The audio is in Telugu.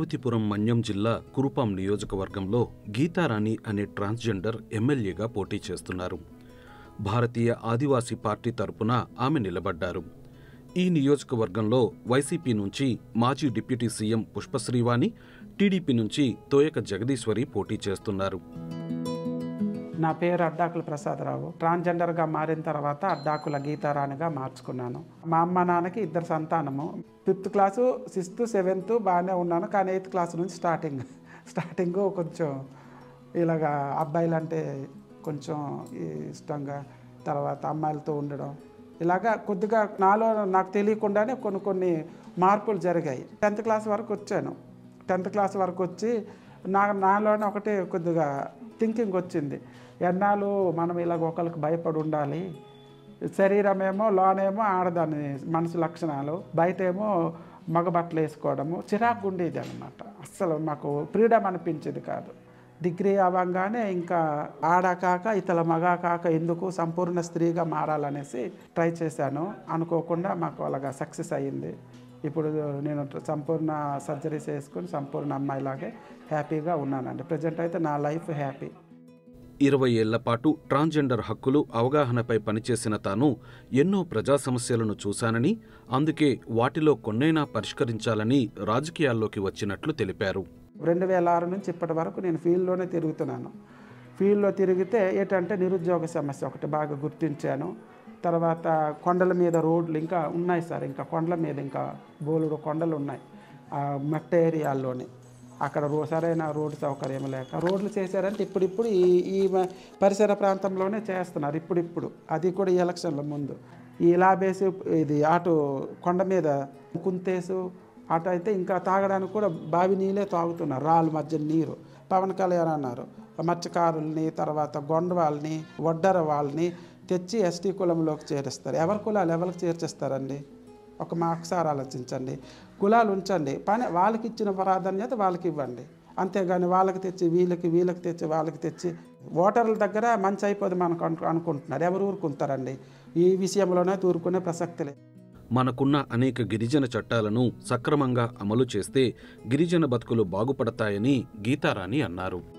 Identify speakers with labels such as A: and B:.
A: పార్వతీపురం మన్యం జిల్లా కురుపాం నియోజకవర్గంలో గీతారాణి అనే ట్రాన్స్జెండర్ ఎమ్మెల్యేగా పోటీ చేస్తున్నారు భారతీయ ఆదివాసీ పార్టీ తరపున ఆమె నిలబడ్డారు ఈ నియోజకవర్గంలో వైసీపీ నుంచి మాజీ డిప్యూటీ సీఎం పుష్పశ్రీవాణి టీడీపీ నుంచి తోయక జగదీశ్వరి పోటీ చేస్తున్నారు
B: నా పేరు అడ్డాకుల ప్రసాదరావు ట్రాన్స్జెండర్గా మారిన తర్వాత అడ్డాకుల గీతారాణిగా మార్చుకున్నాను మా అమ్మ నాన్నకి ఇద్దరు సంతానము ఫిఫ్త్ క్లాసు సిక్స్త్ సెవెంత్ బాగానే ఉన్నాను కానీ ఎయిత్ క్లాస్ నుంచి స్టార్టింగ్ స్టార్టింగ్ కొంచెం ఇలాగా అబ్బాయిలు అంటే కొంచెం ఇష్టంగా తర్వాత అమ్మాయిలతో ఉండడం ఇలాగా కొద్దిగా నాలో నాకు తెలియకుండానే కొన్ని కొన్ని మార్పులు జరిగాయి టెన్త్ క్లాస్ వరకు వచ్చాను టెన్త్ క్లాస్ వరకు వచ్చి నా నాలోనే ఒకటే కొద్దిగా థింకింగ్ వచ్చింది ఎన్నాళ్ళు మనం ఇలాగ ఒకరికి భయపడి ఉండాలి శరీరమేమో లోనేమో ఆడదాని మనసు లక్షణాలు బయటేమో మగ బట్టలు వేసుకోవడము చిరాకు ఉండేది అనమాట అస్సలు మాకు ఫ్రీడమ్ అనిపించేది కాదు డిగ్రీ అవ్వగానే ఇంకా ఆడ కాక ఇతల మగ కాక ఎందుకు సంపూర్ణ స్త్రీగా మారాలనేసి ట్రై చేశాను అనుకోకుండా మాకు అలాగా సక్సెస్ అయ్యింది ఇప్పుడు నేను సంపూర్ణ సర్జరీస్ చేసుకుని సంపూర్ణ అమ్మాయిలాగే హ్యాపీగా ఉన్నానండి ప్రజెంట్ అయితే నా లైఫ్ హ్యాపీ
A: ఇరవై ఏళ్ల పాటు ట్రాన్స్జెండర్ హక్కులు అవగాహనపై పనిచేసిన తాను ఎన్నో ప్రజా సమస్యలను చూశానని అందుకే వాటిలో కొన్నైనా పరిష్కరించాలని రాజకీయాల్లోకి వచ్చినట్లు తెలిపారు
B: రెండు వేల ఆరు నుంచి ఇప్పటి వరకు నేను ఫీల్డ్లోనే తిరుగుతున్నాను ఫీల్డ్లో తిరిగితే ఏంటంటే నిరుద్యోగ సమస్య ఒకటి బాగా గుర్తించాను తర్వాత కొండల మీద రోడ్లు ఇంకా ఉన్నాయి సార్ ఇంకా కొండల మీద ఇంకా బోలుడు కొండలు ఉన్నాయి ఆ మట్ట ఏరియాల్లోనే అక్కడ రో సరైన రోడ్డు సౌకర్యం లేక రోడ్లు చేశారంటే ఇప్పుడిప్పుడు ఈ ఈ మ- పరిసర ప్రాంతంలోనే చేస్తున్నారు ఇప్పుడిప్పుడు అది కూడా ఈ ఎలక్షన్ల ముందు ఈ లాబేసి ఇది అటు కొండ మీద కుంతేసు అటు అయితే ఇంకా తాగడానికి కూడా బావి నీళ్ళే తాగుతున్నారు రాళ్ళ మధ్య నీరు పవన్ కళ్యాణ్ అన్నారు మత్స్యకారుల్ని తర్వాత గొండ వాళ్ళని వడ్డర వాళ్ళని తెచ్చి ఎస్టీ కులంలోకి చేరుస్తారు ఎవరి కులాలు ఎవరికి చేర్చేస్తారండి ఒక మా ఒకసారి ఆలోచించండి కులాలు ఉంచండి పని వాళ్ళకి ఇచ్చిన ప్రాధాన్యత వాళ్ళకి ఇవ్వండి అంతేగాని వాళ్ళకి తెచ్చి వీళ్ళకి వీళ్ళకి తెచ్చి వాళ్ళకి తెచ్చి ఓటర్ల దగ్గర మంచి అయిపోదు మనకు అను అనుకుంటున్నారు ఎవరు ఊరుకుంటారండి ఈ విషయంలోనే ఊరుకునే ప్రసక్తి లేదు
A: మనకున్న అనేక గిరిజన చట్టాలను సక్రమంగా అమలు చేస్తే గిరిజన బతుకులు బాగుపడతాయని గీతారాణి అన్నారు